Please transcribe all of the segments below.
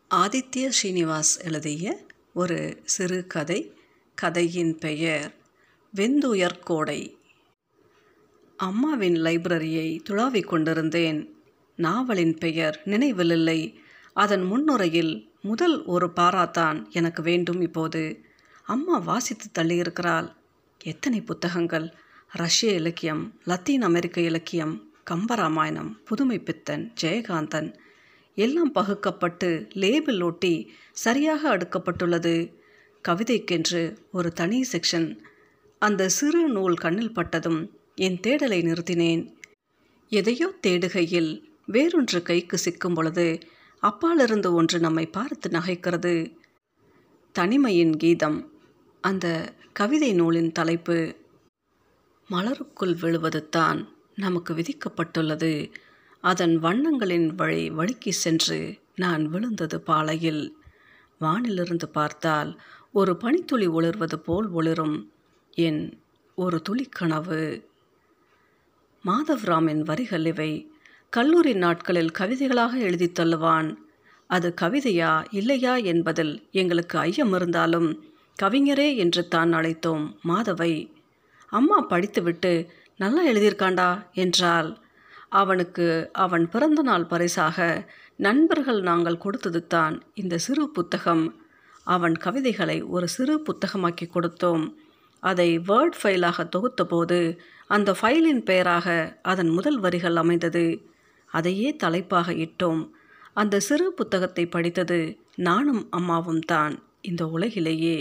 ஆதித்ய ஸ்ரீனிவாஸ் எழுதிய ஒரு சிறுகதை கதையின் பெயர் வெந்துயர்கோடை அம்மாவின் லைப்ரரியை துழாவிக் கொண்டிருந்தேன் நாவலின் பெயர் நினைவிலில்லை அதன் முன்னுரையில் முதல் ஒரு பாராத்தான் எனக்கு வேண்டும் இப்போது அம்மா வாசித்து தள்ளியிருக்கிறாள் எத்தனை புத்தகங்கள் ரஷ்ய இலக்கியம் லத்தீன் அமெரிக்க இலக்கியம் கம்பராமாயணம் புதுமை பித்தன் ஜெயகாந்தன் எல்லாம் பகுக்கப்பட்டு லேபிள் ஒட்டி சரியாக அடுக்கப்பட்டுள்ளது கவிதைக்கென்று ஒரு தனி செக்ஷன் அந்த சிறு நூல் கண்ணில் பட்டதும் என் தேடலை நிறுத்தினேன் எதையோ தேடுகையில் வேறொன்று கைக்கு சிக்கும் பொழுது அப்பாலிருந்து ஒன்று நம்மை பார்த்து நகைக்கிறது தனிமையின் கீதம் அந்த கவிதை நூலின் தலைப்பு மலருக்குள் விழுவது தான் நமக்கு விதிக்கப்பட்டுள்ளது அதன் வண்ணங்களின் வழி வழுக்கி சென்று நான் விழுந்தது பாலையில் வானிலிருந்து பார்த்தால் ஒரு பனித்துளி ஒளிர்வது போல் ஒளிரும் என் ஒரு துளிக்கனவு மாதவ்ராமின் வரிகள் இவை கல்லூரி நாட்களில் கவிதைகளாக எழுதி தள்ளுவான் அது கவிதையா இல்லையா என்பதில் எங்களுக்கு ஐயம் இருந்தாலும் கவிஞரே என்று தான் அழைத்தோம் மாதவை அம்மா படித்துவிட்டு நல்லா எழுதியிருக்காண்டா என்றால் அவனுக்கு அவன் பிறந்தநாள் பரிசாக நண்பர்கள் நாங்கள் கொடுத்தது தான் இந்த சிறு புத்தகம் அவன் கவிதைகளை ஒரு சிறு புத்தகமாக்கி கொடுத்தோம் அதை வேர்ட் ஃபைலாக தொகுத்தபோது அந்த ஃபைலின் பெயராக அதன் முதல் வரிகள் அமைந்தது அதையே தலைப்பாக இட்டோம் அந்த சிறு புத்தகத்தை படித்தது நானும் அம்மாவும் தான் இந்த உலகிலேயே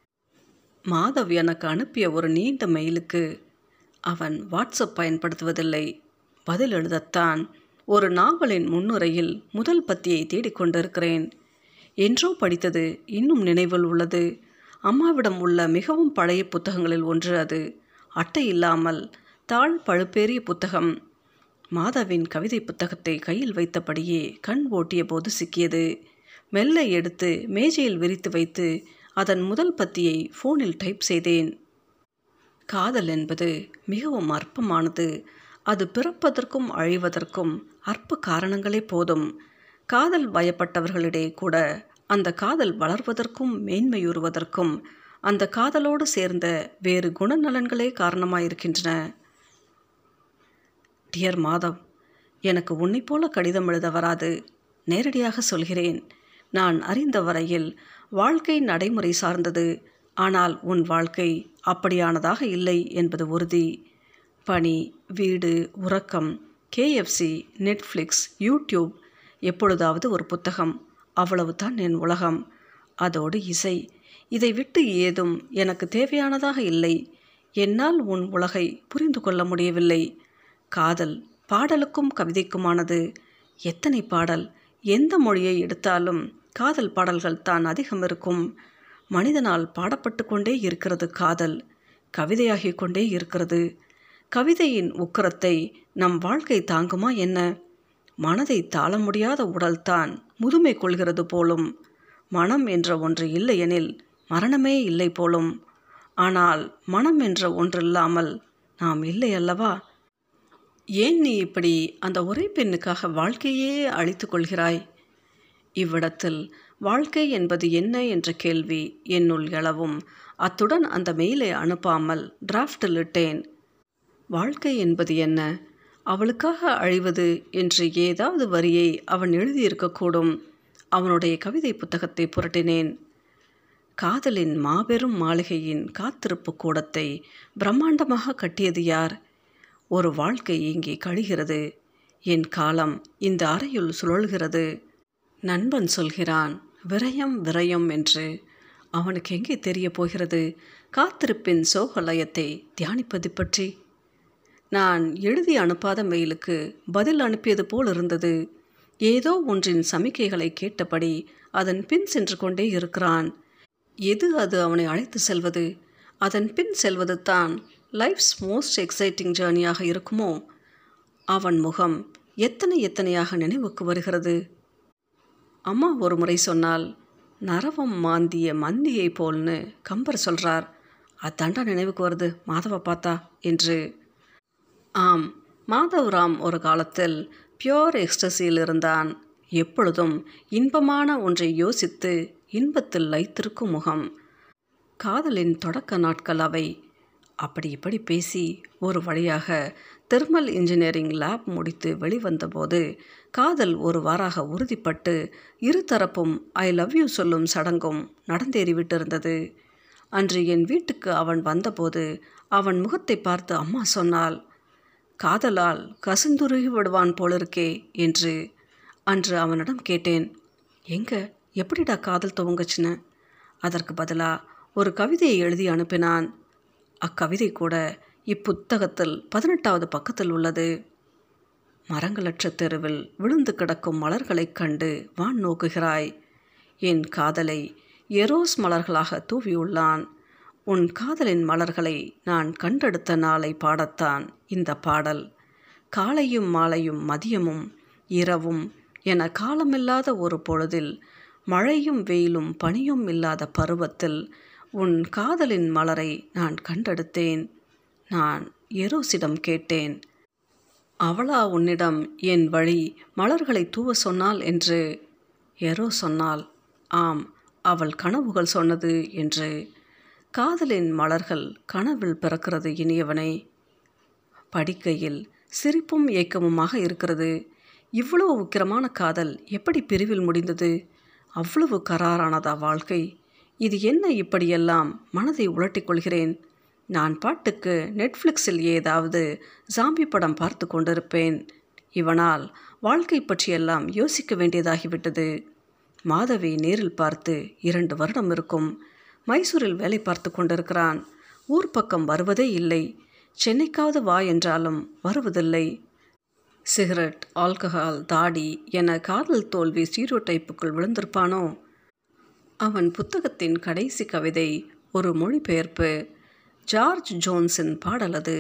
மாதவ் எனக்கு அனுப்பிய ஒரு நீண்ட மெயிலுக்கு அவன் வாட்ஸ்அப் பயன்படுத்துவதில்லை பதில் எழுதத்தான் ஒரு நாவலின் முன்னுரையில் முதல் பத்தியை தேடிக்கொண்டிருக்கிறேன் என்றோ படித்தது இன்னும் நினைவில் உள்ளது அம்மாவிடம் உள்ள மிகவும் பழைய புத்தகங்களில் ஒன்று அது அட்டை இல்லாமல் தாழ் பழுப்பேறிய புத்தகம் மாதாவின் கவிதை புத்தகத்தை கையில் வைத்தபடியே கண் ஓட்டிய போது சிக்கியது மெல்ல எடுத்து மேஜையில் விரித்து வைத்து அதன் முதல் பத்தியை ஃபோனில் டைப் செய்தேன் காதல் என்பது மிகவும் அற்பமானது அது பிறப்பதற்கும் அழிவதற்கும் அற்ப காரணங்களே போதும் காதல் பயப்பட்டவர்களிடையே கூட அந்த காதல் வளர்வதற்கும் மேன்மையுறுவதற்கும் அந்த காதலோடு சேர்ந்த வேறு குணநலன்களே காரணமாயிருக்கின்றன டியர் மாதவ் எனக்கு உன்னை போல கடிதம் எழுத வராது நேரடியாக சொல்கிறேன் நான் அறிந்த வரையில் வாழ்க்கை நடைமுறை சார்ந்தது ஆனால் உன் வாழ்க்கை அப்படியானதாக இல்லை என்பது உறுதி பணி வீடு உறக்கம் கேஎஃப்சி நெட்ஃப்ளிக்ஸ் யூடியூப் எப்பொழுதாவது ஒரு புத்தகம் அவ்வளவுதான் என் உலகம் அதோடு இசை இதை விட்டு ஏதும் எனக்கு தேவையானதாக இல்லை என்னால் உன் உலகை புரிந்து கொள்ள முடியவில்லை காதல் பாடலுக்கும் கவிதைக்குமானது எத்தனை பாடல் எந்த மொழியை எடுத்தாலும் காதல் பாடல்கள் தான் அதிகம் இருக்கும் மனிதனால் பாடப்பட்டு கொண்டே இருக்கிறது காதல் கவிதையாகி கொண்டே இருக்கிறது கவிதையின் உக்கரத்தை நம் வாழ்க்கை தாங்குமா என்ன மனதை தாள முடியாத உடல்தான் முதுமை கொள்கிறது போலும் மனம் என்ற ஒன்று இல்லையெனில் மரணமே இல்லை போலும் ஆனால் மனம் என்ற ஒன்றில்லாமல் நாம் இல்லை அல்லவா ஏன் நீ இப்படி அந்த ஒரே பெண்ணுக்காக வாழ்க்கையே அழித்து கொள்கிறாய் இவ்விடத்தில் வாழ்க்கை என்பது என்ன என்ற கேள்வி என்னுள் எழவும் அத்துடன் அந்த மெயிலை அனுப்பாமல் டிராஃப்டில் இட்டேன் வாழ்க்கை என்பது என்ன அவளுக்காக அழிவது என்று ஏதாவது வரியை அவன் எழுதியிருக்கக்கூடும் அவனுடைய கவிதை புத்தகத்தை புரட்டினேன் காதலின் மாபெரும் மாளிகையின் காத்திருப்பு கூடத்தை பிரம்மாண்டமாக கட்டியது யார் ஒரு வாழ்க்கை இங்கே கழிகிறது என் காலம் இந்த அறையுள் சுழல்கிறது நண்பன் சொல்கிறான் விரயம் விரயம் என்று அவனுக்கு எங்கே தெரிய போகிறது காத்திருப்பின் சோகலயத்தை தியானிப்பது பற்றி நான் எழுதி அனுப்பாத மெயிலுக்கு பதில் அனுப்பியது போல் இருந்தது ஏதோ ஒன்றின் சமிக்கைகளை கேட்டபடி அதன் பின் சென்று கொண்டே இருக்கிறான் எது அது அவனை அழைத்து செல்வது அதன் பின் செல்வது தான் லைஃப்ஸ் மோஸ்ட் எக்ஸைட்டிங் ஜேர்னியாக இருக்குமோ அவன் முகம் எத்தனை எத்தனையாக நினைவுக்கு வருகிறது அம்மா ஒரு முறை சொன்னால் நரவம் மாந்திய மந்தியை போல்னு கம்பர் சொல்கிறார் அதாண்டா நினைவுக்கு வருது மாதவ பார்த்தா என்று ஆம் மாதவ் ராம் ஒரு காலத்தில் பியோர் எக்ஸ்டசியில் இருந்தான் எப்பொழுதும் இன்பமான ஒன்றை யோசித்து இன்பத்தில் லைத்திருக்கும் முகம் காதலின் தொடக்க நாட்கள் அவை அப்படி இப்படி பேசி ஒரு வழியாக தெர்மல் இன்ஜினியரிங் லேப் முடித்து வெளிவந்தபோது காதல் ஒரு வாராக உறுதிப்பட்டு இருதரப்பும் ஐ லவ் யூ சொல்லும் சடங்கும் நடந்தேறிவிட்டிருந்தது அன்று என் வீட்டுக்கு அவன் வந்தபோது அவன் முகத்தை பார்த்து அம்மா சொன்னாள் காதலால் கசிந்துருகி விடுவான் போலிருக்கே என்று அன்று அவனிடம் கேட்டேன் எங்க எப்படிடா காதல் துவங்குச்சுன்னு அதற்கு பதிலாக ஒரு கவிதையை எழுதி அனுப்பினான் அக்கவிதை கூட இப்புத்தகத்தில் பதினெட்டாவது பக்கத்தில் உள்ளது மரங்களற்ற தெருவில் விழுந்து கிடக்கும் மலர்களைக் கண்டு வான் நோக்குகிறாய் என் காதலை எரோஸ் மலர்களாக தூவியுள்ளான் உன் காதலின் மலர்களை நான் கண்டெடுத்த நாளை பாடத்தான் இந்த பாடல் காலையும் மாலையும் மதியமும் இரவும் என காலமில்லாத ஒரு பொழுதில் மழையும் வெயிலும் பனியும் இல்லாத பருவத்தில் உன் காதலின் மலரை நான் கண்டெடுத்தேன் நான் எரோசிடம் கேட்டேன் அவளா உன்னிடம் என் வழி மலர்களை தூவ சொன்னாள் என்று எரோ சொன்னாள் ஆம் அவள் கனவுகள் சொன்னது என்று காதலின் மலர்கள் கனவில் பிறக்கிறது இனியவனே படிக்கையில் சிரிப்பும் ஏக்கமுமாக இருக்கிறது இவ்வளவு உக்கிரமான காதல் எப்படி பிரிவில் முடிந்தது அவ்வளவு கராரானதா வாழ்க்கை இது என்ன இப்படியெல்லாம் மனதை உலட்டிக் கொள்கிறேன் நான் பாட்டுக்கு நெட்ஃப்ளிக்ஸில் ஏதாவது ஜாம்பி படம் பார்த்து கொண்டிருப்பேன் இவனால் வாழ்க்கை பற்றியெல்லாம் யோசிக்க வேண்டியதாகிவிட்டது மாதவி நேரில் பார்த்து இரண்டு வருடம் இருக்கும் மைசூரில் வேலை பார்த்து கொண்டிருக்கிறான் ஊர் பக்கம் வருவதே இல்லை சென்னைக்காவது வா என்றாலும் வருவதில்லை சிகரெட் ஆல்கஹால் தாடி என காதல் தோல்வி ஸ்டீரியோடைப்புக்குள் விழுந்திருப்பானோ அவன் புத்தகத்தின் கடைசி கவிதை ஒரு மொழிபெயர்ப்பு ஜார்ஜ் ஜோன்ஸின் பாடல் அது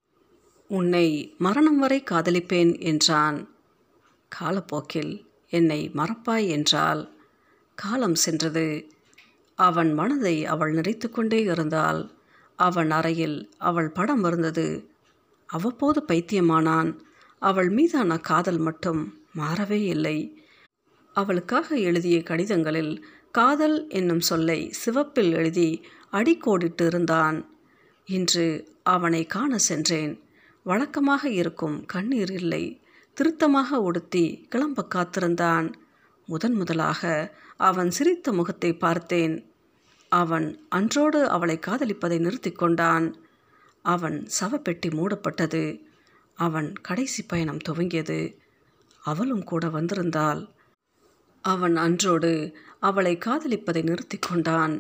உன்னை மரணம் வரை காதலிப்பேன் என்றான் காலப்போக்கில் என்னை மறப்பாய் என்றால் காலம் சென்றது அவன் மனதை அவள் நிறைத்து கொண்டே இருந்தாள் அவன் அறையில் அவள் படம் இருந்தது அவ்வப்போது பைத்தியமானான் அவள் மீதான காதல் மட்டும் மாறவே இல்லை அவளுக்காக எழுதிய கடிதங்களில் காதல் என்னும் சொல்லை சிவப்பில் எழுதி அடிக்கோடிட்டு இருந்தான் இன்று அவனை காண சென்றேன் வழக்கமாக இருக்கும் கண்ணீர் இல்லை திருத்தமாக உடுத்தி கிளம்ப காத்திருந்தான் முதன் முதலாக அவன் சிரித்த முகத்தை பார்த்தேன் அவன் அன்றோடு அவளை காதலிப்பதை நிறுத்தி கொண்டான் அவன் சவப்பெட்டி மூடப்பட்டது அவன் கடைசி பயணம் துவங்கியது அவளும் கூட வந்திருந்தாள் அவன் அன்றோடு அவளை காதலிப்பதை நிறுத்தி கொண்டான்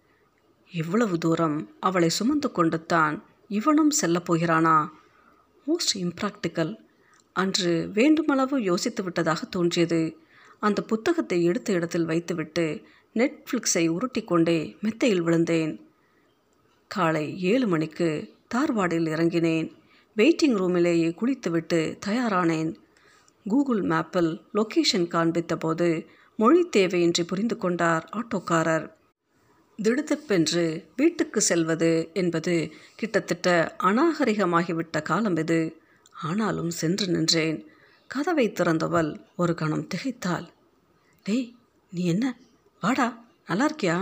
இவ்வளவு தூரம் அவளை சுமந்து கொண்டுத்தான் இவனும் செல்லப் போகிறானா மோஸ்ட் இம்ப்ராக்டிக்கல் அன்று வேண்டுமளவு யோசித்து விட்டதாக தோன்றியது அந்த புத்தகத்தை எடுத்த இடத்தில் வைத்துவிட்டு நெட்ஃப்ளிக்ஸை உருட்டிக்கொண்டே மெத்தையில் விழுந்தேன் காலை ஏழு மணிக்கு தார்வாடில் இறங்கினேன் வெயிட்டிங் ரூமிலேயே குளித்துவிட்டு தயாரானேன் கூகுள் மேப்பில் லொக்கேஷன் காண்பித்தபோது மொழி தேவையின்றி புரிந்து கொண்டார் ஆட்டோக்காரர் திடுதிப்பென்று வீட்டுக்கு செல்வது என்பது கிட்டத்தட்ட அநாகரிகமாகிவிட்ட காலம் இது ஆனாலும் சென்று நின்றேன் கதவை திறந்தவள் ஒரு கணம் திகைத்தாள் டேய் நீ என்ன வாடா நல்லா இருக்கியா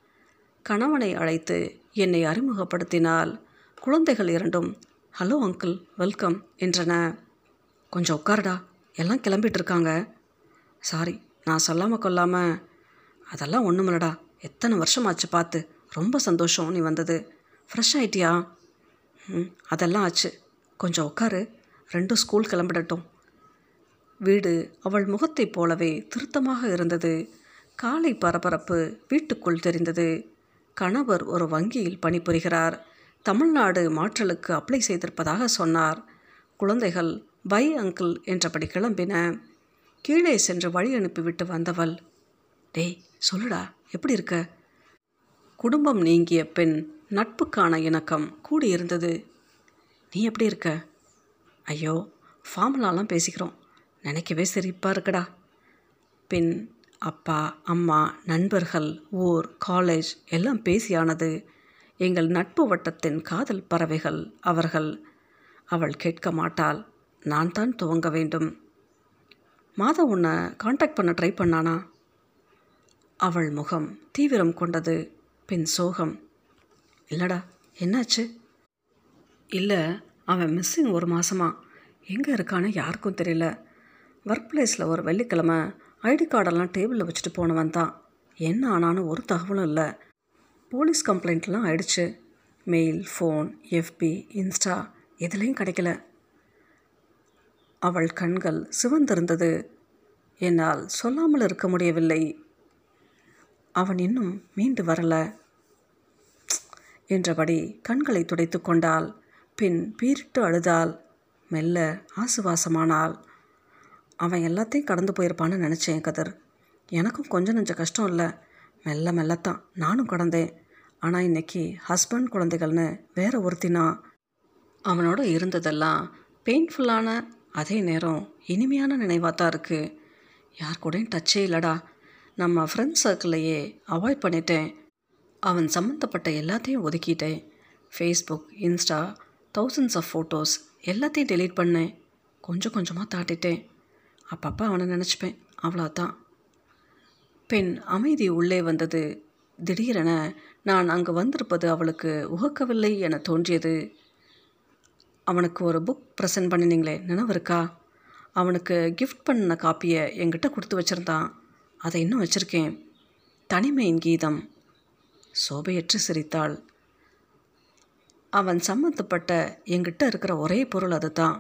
கணவனை அழைத்து என்னை அறிமுகப்படுத்தினால் குழந்தைகள் இரண்டும் ஹலோ அங்கிள் வெல்கம் என்றன கொஞ்சம் உட்காருடா எல்லாம் கிளம்பிட்டு இருக்காங்க சாரி நான் சொல்லாமல் கொள்ளாமல் அதெல்லாம் ஒன்றுமில்லடா எத்தனை வருஷமாச்சு பார்த்து ரொம்ப சந்தோஷம் நீ வந்தது ஃப்ரெஷ் ஆயிட்டியா ம் அதெல்லாம் ஆச்சு கொஞ்சம் உட்காரு ரெண்டும் ஸ்கூல் கிளம்பிடட்டும் வீடு அவள் முகத்தைப் போலவே திருத்தமாக இருந்தது காலை பரபரப்பு வீட்டுக்குள் தெரிந்தது கணவர் ஒரு வங்கியில் பணிபுரிகிறார் தமிழ்நாடு மாற்றலுக்கு அப்ளை செய்திருப்பதாக சொன்னார் குழந்தைகள் பை அங்கிள் என்றபடி கிளம்பின கீழே சென்று வழி அனுப்பிவிட்டு வந்தவள் டேய் சொல்லுடா எப்படி இருக்க குடும்பம் நீங்கிய பெண் நட்புக்கான இணக்கம் கூடியிருந்தது நீ எப்படி இருக்க ஐயோ ஃபார்முலாலாம் பேசிக்கிறோம் நினைக்கவே சிரிப்பாக இருக்குடா பின் அப்பா அம்மா நண்பர்கள் ஊர் காலேஜ் எல்லாம் பேசியானது எங்கள் நட்பு வட்டத்தின் காதல் பறவைகள் அவர்கள் அவள் கேட்க மாட்டாள் நான் தான் துவங்க வேண்டும் மாதா உன்னை காண்டாக்ட் பண்ண ட்ரை பண்ணானா அவள் முகம் தீவிரம் கொண்டது பின் சோகம் இல்லடா என்னாச்சு இல்லை அவன் மிஸ்ஸிங் ஒரு மாதமா எங்கே இருக்கான்னு யாருக்கும் தெரியல ஒர்க் பிளேஸில் ஒரு வெள்ளிக்கிழமை ஐடி கார்டெல்லாம் டேபிளில் வச்சுட்டு போனவன் தான் என்ன ஆனான்னு ஒரு தகவலும் இல்லை போலீஸ் கம்ப்ளைண்ட்லாம் ஆயிடுச்சு மெயில் ஃபோன் எஃபி இன்ஸ்டா எதுலேயும் கிடைக்கல அவள் கண்கள் சிவந்திருந்தது என்னால் சொல்லாமல் இருக்க முடியவில்லை அவன் இன்னும் மீண்டு வரல என்றபடி கண்களை துடைத்து கொண்டாள் பின் பீரிட்டு அழுதாள் மெல்ல ஆசுவாசமானாள் அவன் எல்லாத்தையும் கடந்து போயிருப்பான்னு நினச்சேன் கதிர் எனக்கும் கொஞ்சம் நெஞ்ச கஷ்டம் இல்லை மெல்ல மெல்லத்தான் நானும் கடந்தேன் ஆனால் இன்னைக்கு ஹஸ்பண்ட் குழந்தைகள்னு வேற ஒருத்தினா அவனோட இருந்ததெல்லாம் பெயின்ஃபுல்லான அதே நேரம் இனிமையான நினைவாக தான் இருக்குது யார் கூடயும் டச்சே இல்லைடா நம்ம ஃப்ரெண்ட்ஸ் சர்க்கிளையே அவாய்ட் பண்ணிட்டேன் அவன் சம்மந்தப்பட்ட எல்லாத்தையும் ஒதுக்கிட்டேன் Facebook Insta thousands of photos எல்லாத்தையும் டெலீட் பண்ணேன் கொஞ்சம் கொஞ்சமாக தாட்டிட்டேன் அப்பப்போ அவனை நினச்சிப்பேன் அவ்வளோதான் பெண் அமைதி உள்ளே வந்தது திடீரென நான் அங்கு வந்திருப்பது அவளுக்கு உகக்கவில்லை என தோன்றியது அவனுக்கு ஒரு புக் ப்ரெசென்ட் பண்ணினீங்களே நினைவு இருக்கா அவனுக்கு கிஃப்ட் பண்ண காப்பியை என்கிட்ட கொடுத்து வச்சுருந்தான் அதை இன்னும் வச்சுருக்கேன் தனிமையின் கீதம் சோபையற்று சிரித்தாள் அவன் சம்மந்தப்பட்ட என்கிட்ட இருக்கிற ஒரே பொருள் அதுதான்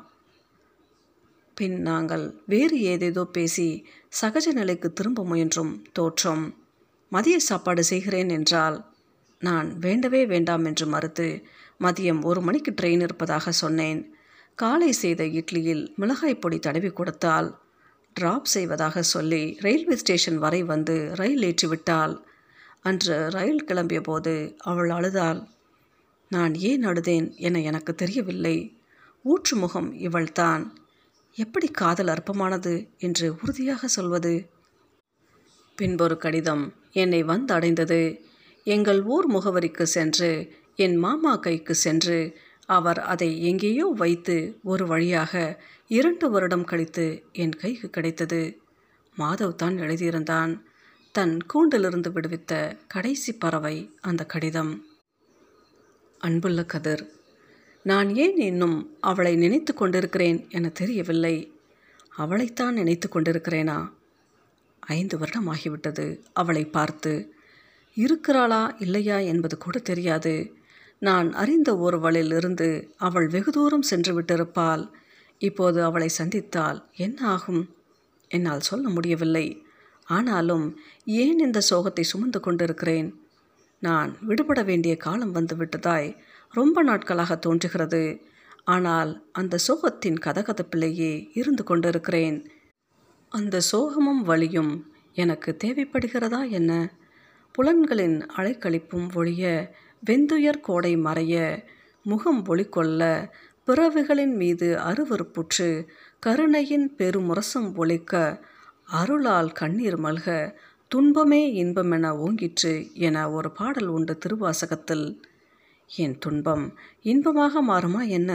பின் நாங்கள் வேறு ஏதேதோ பேசி சகஜ நிலைக்கு திரும்ப முயன்றும் தோற்றம் மதிய சாப்பாடு செய்கிறேன் என்றால் நான் வேண்டவே வேண்டாம் என்று மறுத்து மதியம் ஒரு மணிக்கு ட்ரெயின் இருப்பதாக சொன்னேன் காலை செய்த இட்லியில் மிளகாய் பொடி தடவி கொடுத்தால் டிராப் செய்வதாக சொல்லி ரயில்வே ஸ்டேஷன் வரை வந்து ரயில் ஏற்றிவிட்டாள் அன்று ரயில் கிளம்பிய போது அவள் அழுதாள் நான் ஏன் அழுதேன் என எனக்கு தெரியவில்லை ஊற்று முகம் இவள்தான் எப்படி காதல் அற்பமானது என்று உறுதியாக சொல்வது பின்பொரு கடிதம் என்னை வந்தடைந்தது எங்கள் ஊர் முகவரிக்கு சென்று என் மாமா கைக்கு சென்று அவர் அதை எங்கேயோ வைத்து ஒரு வழியாக இரண்டு வருடம் கழித்து என் கைக்கு கிடைத்தது மாதவ் தான் எழுதியிருந்தான் தன் கூண்டிலிருந்து விடுவித்த கடைசி பறவை அந்த கடிதம் அன்புள்ள கதிர் நான் ஏன் இன்னும் அவளை நினைத்து கொண்டிருக்கிறேன் என தெரியவில்லை அவளைத்தான் நினைத்து கொண்டிருக்கிறேனா ஐந்து வருடம் ஆகிவிட்டது அவளை பார்த்து இருக்கிறாளா இல்லையா என்பது கூட தெரியாது நான் அறிந்த ஒருவளில் இருந்து அவள் வெகு தூரம் சென்று விட்டிருப்பாள் இப்போது அவளை சந்தித்தால் என்ன ஆகும் என்னால் சொல்ல முடியவில்லை ஆனாலும் ஏன் இந்த சோகத்தை சுமந்து கொண்டிருக்கிறேன் நான் விடுபட வேண்டிய காலம் வந்து விட்டதாய் ரொம்ப நாட்களாக தோன்றுகிறது ஆனால் அந்த சோகத்தின் கதகதப்பிலேயே இருந்து கொண்டிருக்கிறேன் அந்த சோகமும் வலியும் எனக்கு தேவைப்படுகிறதா என்ன புலன்களின் அலைக்கழிப்பும் ஒழிய வெந்துயர் கோடை மறைய முகம் ஒளிக்கொள்ள பிறவிகளின் மீது அருவறுப்புற்று கருணையின் பெருமுரசம் ஒழிக்க அருளால் கண்ணீர் மல்க துன்பமே இன்பமென ஓங்கிற்று என ஒரு பாடல் உண்டு திருவாசகத்தில் என் துன்பம் இன்பமாக மாறுமா என்ன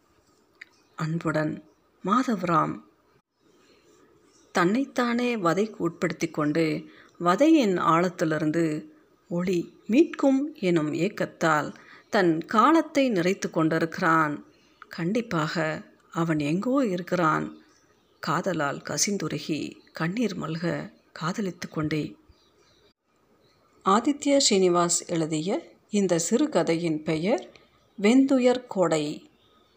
அன்புடன் மாதவராம் தன்னைத்தானே வதைக்கு உட்படுத்தி கொண்டு வதையின் ஆழத்திலிருந்து ஒளி மீட்கும் எனும் ஏக்கத்தால் தன் காலத்தை நிறைத்து கொண்டிருக்கிறான் கண்டிப்பாக அவன் எங்கோ இருக்கிறான் காதலால் கசிந்துருகி கண்ணீர் மல்க காதலித்து கொண்டே ஆதித்ய ஸ்ரீனிவாஸ் எழுதிய இந்த சிறுகதையின் பெயர் வெந்துயர் கோடை